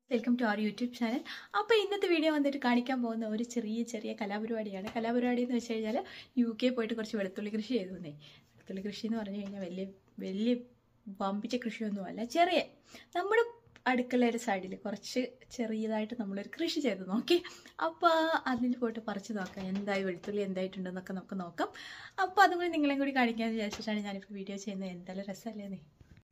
Welcome to our YouTube channel അപ്പോൾ ഇന്നത്തെ video വന്നിട്ട് കാണിക്കാൻ പോകുന്ന ഒരു ചെറിയ ചെറിയ കലാപരിപാടിയാണ് കലാപരിപാടി എന്ന് വെച്ച് കഴിഞ്ഞാൽ യു കെ പോയിട്ട് കുറച്ച് വെളുത്തുള്ളി കൃഷി ചെയ്തു തന്നേ വെളുത്തുള്ളി കൃഷി എന്ന് പറഞ്ഞു കഴിഞ്ഞാൽ വലിയ വലിയ വമ്പിച്ച കൃഷിയൊന്നുമല്ല ചെറിയ നമ്മുടെ അടുക്കളയുടെ സൈഡിൽ കുറച്ച് ചെറിയതായിട്ട് നമ്മളൊരു കൃഷി ചെയ്ത് നോക്കി അപ്പോൾ അതിൽ പോയിട്ട് പറിച്ച് നോക്കാം എന്തായി വെളുത്തുള്ളി എന്തായിട്ടുണ്ടെന്നൊക്കെ നമുക്ക് നോക്കാം അപ്പോൾ അതും കൂടി നിങ്ങളെയും കൂടി കാണിക്കാമെന്ന് വിചാരിച്ചിട്ടാണ് ഞാനിപ്പോൾ വീഡിയോ ചെയ്യുന്നത് എന്തായാലും രസമല്ലേ നീ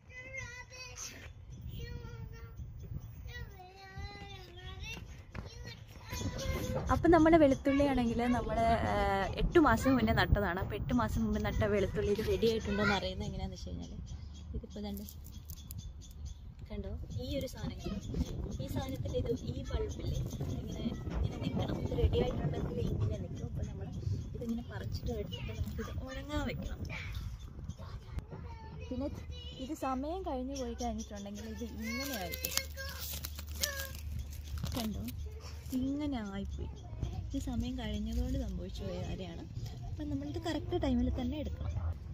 അപ്പം നമ്മുടെ വെളുത്തുള്ളി ആണെങ്കിൽ നമ്മൾ എട്ട് മാസം മുന്നേ നട്ടതാണ് അപ്പോൾ എട്ട് മാസം മുമ്പ് നട്ട വെളുത്തുള്ളി ഇത് റെഡി ആയിട്ടുണ്ടോ എന്ന് അറിയുന്നത് എങ്ങനെയാണെന്ന് വെച്ച് കഴിഞ്ഞാൽ ഇതിപ്പോൾ തന്നെ കണ്ടോ ഈ ഒരു സാധനം കണ്ടോ? ഈ സാധനത്തിൽ ഇത് ഈ ബൾബില്ലേ ഇങ്ങനെ ഇങ്ങനെ നിൽക്കണം ഇത് റെഡി ആയിട്ടുണ്ടെങ്കിൽ ഇങ്ങനെ നിൽക്കും അപ്പോൾ നമ്മൾ ഇതിങ്ങനെ പറിച്ചിട്ട് എടുത്തിട്ട് നമുക്കിത് ഉണങ്ങാൻ വെക്കണം പിന്നെ ഇത് സമയം കഴിഞ്ഞ് പോയി കഴിഞ്ഞിട്ടുണ്ടെങ്കിൽ ഇത് ഇങ്ങനെ ആയിരിക്കും കണ്ടോ ഇങ്ങനെ ആയിപ്പോയി ഇത് സമയം കഴിഞ്ഞതുകൊണ്ട് സംഭവിച്ചു പോയ കാര്യമാണ് അപ്പം നമ്മളിത് കറക്റ്റ് ടൈമിൽ തന്നെ എടുക്കണം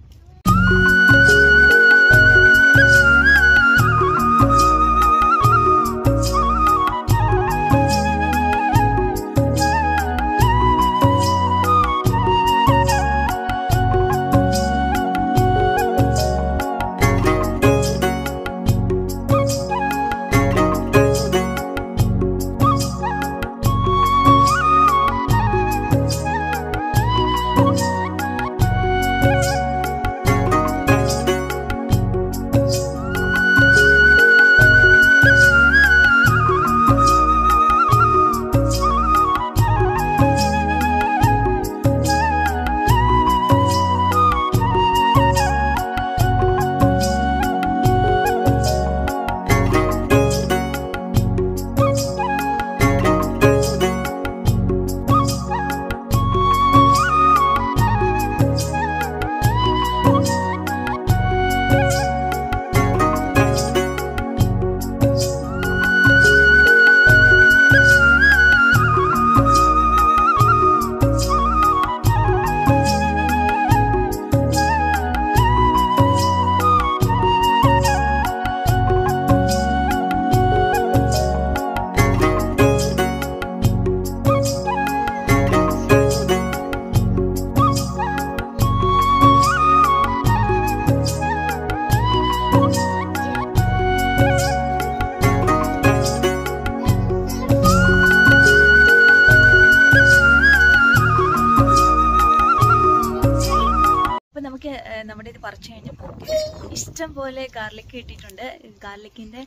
അപ്പം നമുക്ക് ഏഹ്, നമ്മുടെ ഇത് പറിച്ചു കഴിഞ്ഞപ്പോൾ ഇഷ്ടം പോലെ ഗാർലിക് കിട്ടിയിട്ടുണ്ട് ഗാർലിക്കിൻ്റെ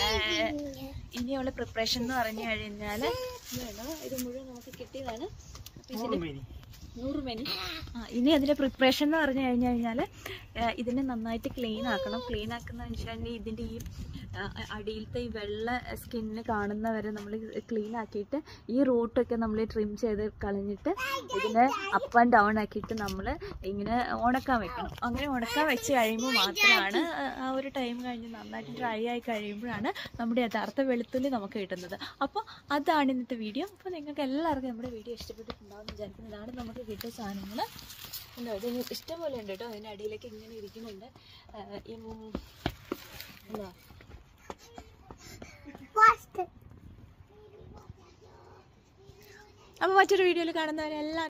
ഇനിയുള്ള പ്രിപ്പറേഷൻ എന്ന് പറഞ്ഞു കഴിഞ്ഞാൽ ഇത് മുഴുവൻ നമുക്ക് കിട്ടിയതാണ് അപ്പം ഇതിന് നൂറ് മെനി ആ ഇനി അതിൻ്റെ പ്രിപ്പറേഷൻ എന്ന് പറഞ്ഞു കഴിഞ്ഞു കഴിഞ്ഞാൽ ഇതിനെ നന്നായിട്ട് ക്ലീൻ ആക്കണം ക്ലീൻ ആക്കുന്ന വെച്ചിട്ടുണ്ടെങ്കിൽ ഇതിൻ്റെ ഈ ആ, അടിയിലത്തെ ഈ വെള്ള സ്കിന്നിൽ കാണുന്ന വരെ നമ്മൾ ക്ലീൻ ആക്കിയിട്ട് ഈ റൂട്ടൊക്കെ നമ്മൾ ട്രിം ചെയ്ത് കളഞ്ഞിട്ട് ഇതിനെ അപ്പ് ആൻഡ് ഡൗൺ ആക്കിയിട്ട് നമ്മൾ ഇങ്ങനെ ഉണക്കാൻ വെക്കണം അങ്ങനെ ഉണക്കാൻ വെച്ച് കഴിയുമ്പോൾ മാത്രമാണ് ആ- ആ ഒരു ടൈം കഴിഞ്ഞ് നന്നായിട്ട് ഡ്രൈ ആയി കഴിയുമ്പോഴാണ് നമ്മുടെ യഥാർത്ഥ വെളുത്തുള്ളി നമുക്ക് കിട്ടുന്നത് അപ്പോൾ അതാണ് ഇന്നത്തെ വീഡിയോ അപ്പോൾ നിങ്ങൾക്ക് എല്ലാവർക്കും നമ്മുടെ വീഡിയോ ഇഷ്ടപ്പെട്ടിട്ടുണ്ടാവും എന്ന് വിചാരിക്കുന്നു ഇതാണ് നമുക്ക് കിട്ടിയ സാധനങ്ങൾ ഉണ്ടോ ഇത് ഇഷ്ടംപോലെ ഉണ്ട് കേട്ടോ അതിൻ്റെ അടിയിലേക്ക് ഇങ്ങനെ ഇരിക്കുന്നുണ്ട് ആ, ഈ ഉം, എന്താ അപ്പോൾ മറ്റൊരു വീഡിയോയിൽ കാണുന്നവരെല്ലാം